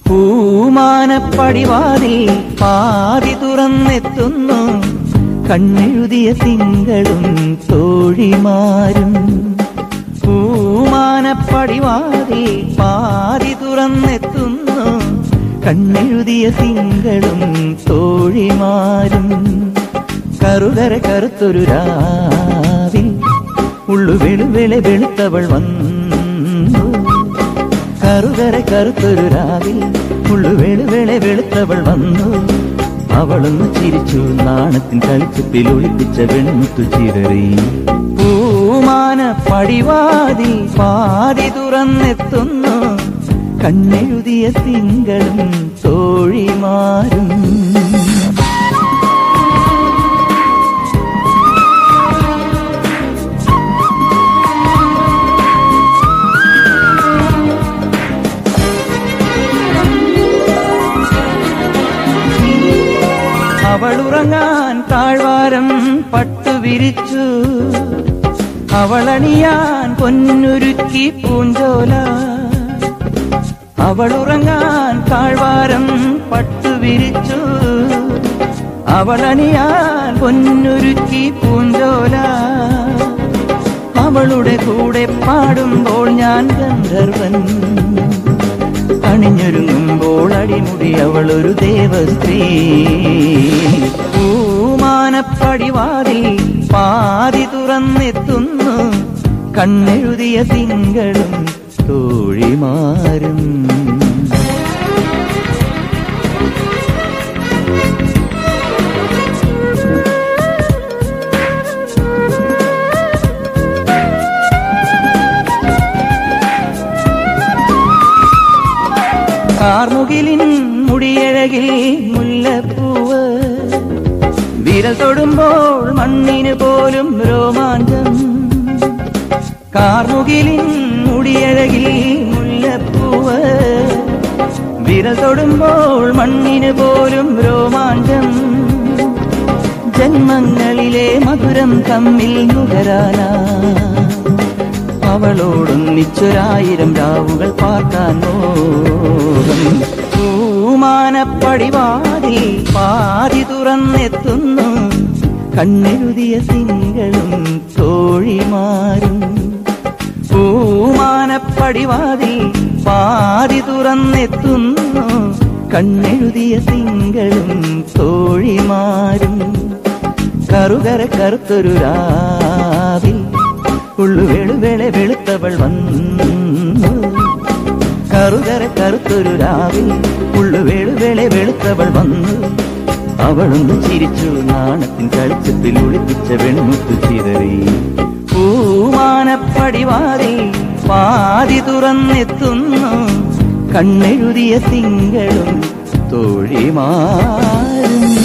പൂമാനപ്പടിവാതിൽ പാതി തുറന്നെത്തുന്നു കണ്ണെഴുതിയ തിങ്കളും തോഴിമാരും പൂമാനപ്പടിവാതിൽ പാതി തുറന്നെത്തുന്നു കണ്ണെഴുതിയ തിങ്കളും തോഴിമാരും കറുകര കറുത്തൊരു രാവിൽ ഉള്ളു വെളുവെളെ വെളുത്തവൾ വന്നു കറുകര കറുത്തൊരു രാവിൽ ഉള്ളു വെളുവെളെ വെളുത്തവൾ വന്നു അവളൊന്ന് ചിരിച്ചു നാണത്തിൻ കളിച്ചപ്പിൽ ഒളിപ്പിച്ച വെൺമുത്തു ചിതറി പൂമാന പടിവാതിൽ പാതി തുറന്നെത്തുന്നു കണ്ണെഴുതിയ തിങ്കളും തോഴിമാരും അവളുറങ്ങാൻ താഴ്വാരം പട്ടുവിരിച്ചു അവളണിയാൻ പൊന്നുരുക്കി പൂഞ്ചോല അവളുറങ്ങാൻ താഴ്വാരം പട്ടുവിരിച്ചു അവളണിയാൻ പൊന്നുരുക്കി പൂഞ്ചോല അവളുടെ കൂടെ പാടുമ്പോൾ ഞാൻ ഗന്ധർവൻ അണിഞ്ഞൊരുങ്ങുമ്പോൾ അടിമുടി അവളൊരു ദേവസ്ത്രീ പൂമാനപ്പടിവാതിൽ പാതി തുറന്നെത്തുന്നു കണ്ണെഴുതിയ തിങ്കളും തോഴിമാരും കാർമുകിലിൻ മുടിയഴകിൽ മുല്ലപ്പൂവ് വിരൽ തൊടുമ്പോൾ മണ്ണിന് പോലും രോമാഞ്ചം കാർമുകിലിൻ മുടിയഴകിൽ മുല്ലപ്പൂവ് വിരൽ തൊടുമ്പോൾ മണ്ണിന് പോലും രോമാഞ്ചം ജന്മങ്ങളിലെ മധുരം തമ്മിൽ നുകരാനാ അവളോടൊന്നിച്ചൊരായിരം രാവുകൾ പാർക്കാൻ മോഹം പൂമാനപ്പടിവാതിൽ പാതി തുറന്നെത്തുന്നു കണ്ണെഴുതിയ തിങ്കളും തോഴിമാരും പൂമാനപ്പടിവാതിൽ പാതി തുറന്നെത്തുന്നു കണ്ണെഴുതിയ തിങ്കളും തോഴിമാരും കറുകര കറുത്തൊരു രാവിൽ ഉള്ളു വെളുവെളെ വെളുത്തവൾ വന്നു കറുകര കറുത്തൊരു രാവിൽ ഉള്ളു വെളുവെളെ വെളുത്തവൾ വന്നു അവളൊന്ന് ചിരിച്ചു നാണത്തിൻ കളിച്ചത്തിൽ ഒളിപ്പിച്ച വെൺമുത്തു ചിതറി പൂമാനപ്പടിവാതിൽ പാതി തുറന്നെത്തുന്നു കണ്ണെഴുതിയ തിങ്കളും തോഴിമാരും